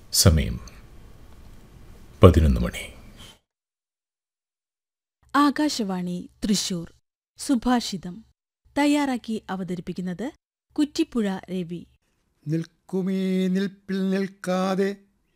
സമയം പതിനൊന്ന് മണി ആകാശവാണി തൃശൂർ സുഭാഷിതം തയ്യാറാക്കി അവതരിപ്പിക്കുന്നത് കുറ്റിപ്പുഴ രവി നിൽക്കുമീ നിൽപ്പിൽ നിൽക്കാതെ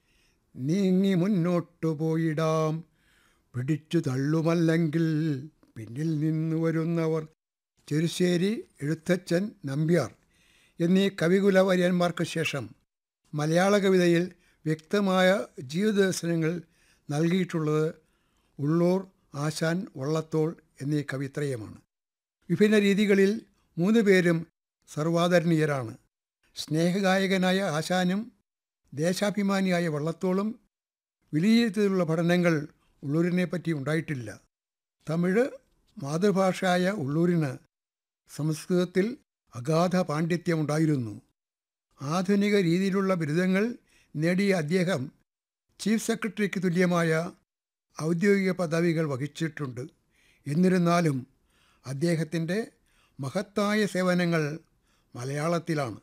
നീങ്ങി മുന്നോട്ടു പോയിടാം പിടിച്ചു തള്ളുമല്ലെങ്കിൽ പിന്നിൽ നിന്ന് വരുന്നവർ ചെറുശ്ശേരി എഴുത്തച്ഛൻ നമ്പ്യാർ എന്നീ കവികുലവര്യന്മാർക്ക് ശേഷം മലയാള കവിതയിൽ വ്യക്തമായ ജീവിതദർശനങ്ങൾ നൽകിയിട്ടുള്ളത് ഉള്ളൂർ ആശാൻ വള്ളത്തോൾ എന്നീ കവിത്രയമാണ് വിഭിന്ന രീതികളിൽ മൂന്ന് പേരും സർവാദരണീയരാണ് സ്നേഹഗായകനായ ആശാനും ദേശാഭിമാനിയായ വള്ളത്തോളും വിലയിരുത്തലുള്ള പഠനങ്ങൾ ഉള്ളൂരിനെ പറ്റി ഉണ്ടായിട്ടില്ല തമിഴ് മാതൃഭാഷയായ ഉള്ളൂരിന് സംസ്കൃതത്തിൽ അഗാധ പാണ്ഡിത്യമുണ്ടായിരുന്നു ആധുനിക രീതിയിലുള്ള ബിരുദങ്ങൾ നേടിയ അദ്ദേഹം ചീഫ് സെക്രട്ടറിക്ക് തുല്യമായ ഔദ്യോഗിക പദവികൾ വഹിച്ചിട്ടുണ്ട് എന്നിരുന്നാലും അദ്ദേഹത്തിൻ്റെ മഹത്തായ സേവനങ്ങൾ മലയാളത്തിലാണ്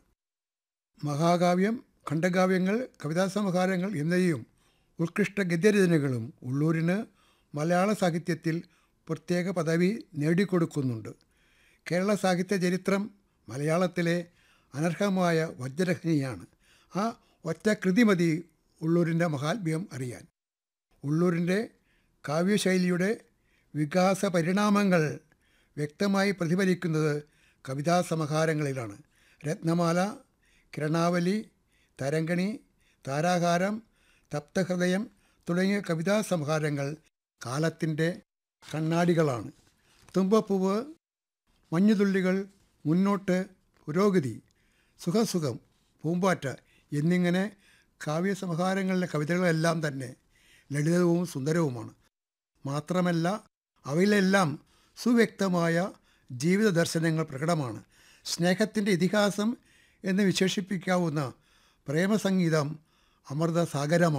മഹാകാവ്യം ഖണ്ഡകാവ്യങ്ങൾ കവിതാസമാഹാരങ്ങൾ എന്നിവയും ഉത്കൃഷ്ട ഗദ്യരചനകളും ഉള്ളൂരിന് മലയാള സാഹിത്യത്തിൽ പ്രത്യേക പദവി നേടിക്കൊടുക്കുന്നുണ്ട് കേരള സാഹിത്യ ചരിത്രം മലയാളത്തിലെ അനർഹമായ വജ്രഖനിയാണ് ആ ഒറ്റ കൃതി മതി ഉള്ളൂരിൻ്റെ മഹാത്മ്യം അറിയാൻ ഉള്ളൂരിൻ്റെ കാവ്യശൈലിയുടെ വികാസ പരിണാമങ്ങൾ വ്യക്തമായി പ്രതിഫലിക്കുന്നത് കവിതാസമാഹാരങ്ങളിലാണ് രത്നമാല കിരണാവലി തരംഗണി താരാഹാരം തപ്തഹൃദയം തുടങ്ങിയ കവിതാസംഹാരങ്ങൾ കാലത്തിൻ്റെ കണ്ണാടികളാണ് തുമ്പപ്പൂവ് മഞ്ഞുതുള്ളികൾ മുന്നോട്ട് പുരോഗതി സുഖസുഖം പൂമ്പാറ്റ എന്നിങ്ങനെ കാവ്യസംഹാരങ്ങളിലെ കവിതകളെല്ലാം തന്നെ ലളിതവും സുന്ദരവുമാണ് മാത്രമല്ല അവയിലെല്ലാം സുവ്യക്തമായ ജീവിത ദർശനങ്ങൾ പ്രകടമാണ് സ്നേഹത്തിൻ്റെ ഇതിഹാസം എന്ന് വിശേഷിപ്പിക്കാവുന്ന പ്രേമസംഗീതം അമൃതസാഗരമാണ്